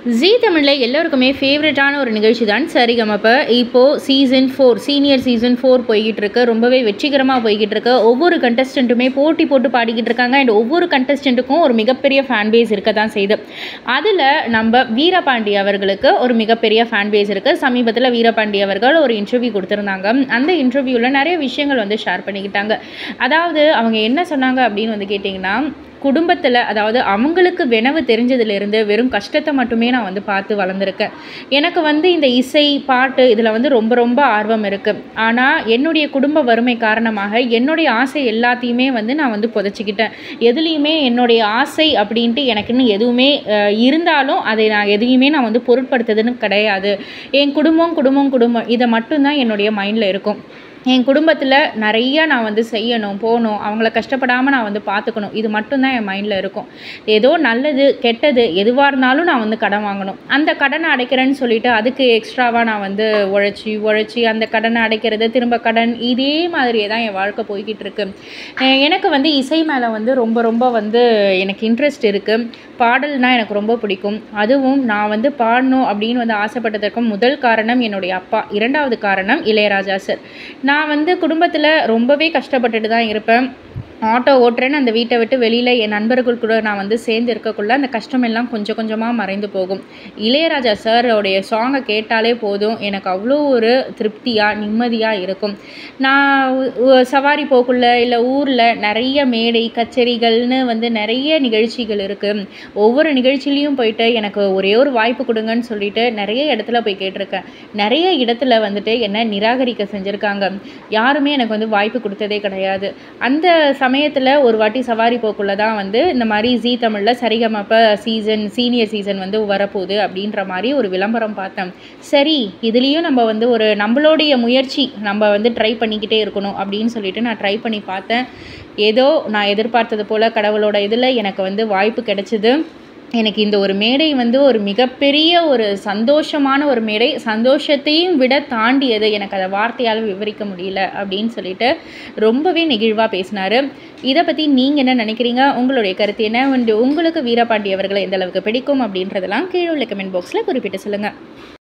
ஜீ தமிழில் எல்லோருக்குமே ஃபேவரட்டான ஒரு நிகழ்ச்சி தான் சரிகமப்ப இப்போது season four senior season four போய்கிட்டு இருக்கு ரொம்பவே வெற்றிகரமாக போய்கிட்டு இருக்கு ஒவ்வொரு கண்டஸ்டண்ட்டுமே போட்டி போட்டு பாடிக்கிட்டு இருக்காங்க அண்ட் ஒவ்வொரு கண்டஸ்டண்ட்டுக்கும் ஒரு மிகப்பெரிய ஃபேன் பேஸ் இருக்க தான் செய்யுது அதில் நம்ம வீரபாண்டி அவர்களுக்கு ஒரு மிகப்பெரிய ஃபேன் பேஸ் இருக்குது சமீபத்தில் வீரபாண்டி அவர்கள் ஒரு இன்டர்வியூ கொடுத்துருந்தாங்க அந்த இன்டர்வியூவில் நிறைய விஷயங்கள் வந்து ஷேர் பண்ணிக்கிட்டாங்க அதாவது அவங்க என்ன சொன்னாங்க அப்படின்னு வந்து கேட்டிங்கன்னா குடும்பத்தில் அதாவது அவங்களுக்கு வினவு தெரிஞ்சதுலேருந்து வெறும் கஷ்டத்தை மட்டுமே நான் வந்து பார்த்து வளர்ந்துருக்கேன் எனக்கு வந்து இந்த இசை பாட்டு இதில் வந்து ரொம்ப ரொம்ப ஆர்வம் இருக்குது ஆனால் என்னுடைய குடும்ப வறுமை காரணமாக என்னுடைய ஆசை எல்லாத்தையுமே வந்து நான் வந்து புதைச்சிக்கிட்டேன் எதுலேயுமே என்னுடைய ஆசை அப்படின்ட்டு எனக்குன்னு எதுவுமே அஹ், இருந்தாலும் அதை நான் எதையுமே நான் வந்து பொருட்படுத்துதுன்னு கிடையாது என் குடும்பம் குடும்பம் குடும்பம் இதை மட்டும்தான் என்னுடைய மைண்டில் இருக்கும் என் குடும்பத்தில் நிறைய நான் வந்து செய்யணும் போகணும் அவங்கள கஷ்டப்படாமல் நான் வந்து பார்த்துக்கணும் இது மட்டும்தான் என் மைண்டில் இருக்கும் ஏதோ நல்லது கெட்டது எதுவாக இருந்தாலும் நான் வந்து கடன் வாங்கணும் அந்த கடனை அடைக்கிறேன்னு சொல்லிட்டு அதுக்கு எக்ஸ்ட்ராவாக நான் வந்து உழைச்சி உழைச்சி அந்த கடனை அடைக்கிறது திரும்ப கடன் இதே மாதிரியே தான் என் வாழ்க்கை போய்கிட்டு இருக்கு அஹ் எனக்கு வந்து இசை மேலே வந்து ரொம்ப ரொம்ப வந்து எனக்கு இன்ட்ரெஸ்ட் இருக்குது பாடல்னால் எனக்கு ரொம்ப பிடிக்கும் அதுவும் நான் வந்து பாடணும் அப்படின்னு வந்து ஆசைப்பட்டதற்கு முதல் காரணம் என்னுடைய அப்பா இரண்டாவது காரணம் இளையராஜா சார் நான் வந்து குடும்பத்தில் ரொம்பவே கஷ்டப்பட்டுட்டு தான் இருப்பேன் ஆட்டோ ஓட்டுறேன்னு அந்த வீட்டை விட்டு வெளியில் என் நண்பர்கள் கூட நான் வந்து சேர்ந்து இருக்கக்குள்ள அந்த கஷ்டம் எல்லாம் கொஞ்சம் கொஞ்சமாக மறைந்து போகும் இளையராஜா சாரோடைய சாங்கை கேட்டாலே போதும் எனக்கு அவ்வளோ ஒரு திருப்தியாக நிம்மதியாக இருக்கும் நான் உ- உ- சவாரி போக்குள்ள இல்லை ஊரில் நிறைய மேடை கச்சேரிகள்னு வந்து நிறைய நிகழ்ச்சிகள் இருக்குது ஒவ்வொரு நிகழ்ச்சிலையும் போயிட்டு எனக்கு ஒரே ஒரு வாய்ப்பு கொடுங்கன்னு சொல்லிட்டு நிறைய இடத்துல போய் கேட்டிருக்கேன் நிறைய இடத்துல வந்துட்டு என்னை நிராகரிக்க செஞ்சுருக்காங்க யாருமே எனக்கு வந்து வாய்ப்பு கொடுத்ததே கிடையாது அந்த சமயத்தில் ஒரு வாட்டி சவாரி போக்குள்ள தான் வந்து இந்த மாதிரி ஜீ தமிழில் சரிகமப்ப சீசன் சீனியர் சீசன் வந்து வரப்போகுது அப்படின்ற மாதிரி ஒரு விளம்பரம் பார்த்தேன் சரி இதுலேயும் நம்ம வந்து ஒரு நம்மளுடைய முயற்சி நம்ம வந்து ட்ரை பண்ணிக்கிட்டே இருக்கணும் அப்படின்னு சொல்லிட்டு நான் ட்ரை பண்ணி பார்த்தேன் ஏதோ நான் எதிர்பார்த்தது போல் கடவுளோட இதில் எனக்கு வந்து வாய்ப்பு கிடைச்சிது எனக்கு இந்த ஒரு மேடை வந்து ஒரு மிகப்பெரிய ஒரு சந்தோஷமான ஒரு மேடை சந்தோஷத்தையும் விட தாண்டியது எனக்கு அதை வார்த்தையால் விவரிக்க முடியல அப்படின்னு சொல்லிட்டு ரொம்பவே நெகிழ்வாக பேசினார் இதை பற்றி நீங்கள் என்ன நினைக்கிறீங்க உங்களுடைய கருத்து என்ன வந்து உங்களுக்கு வீரபாண்டி அவர்களை எந்த அளவுக்கு பிடிக்கும் அப்படின்றதெல்லாம் கீழே உள்ள கமெண்ட் பாக்ஸில் குறிப்பிட்டு சொல்லுங்கள்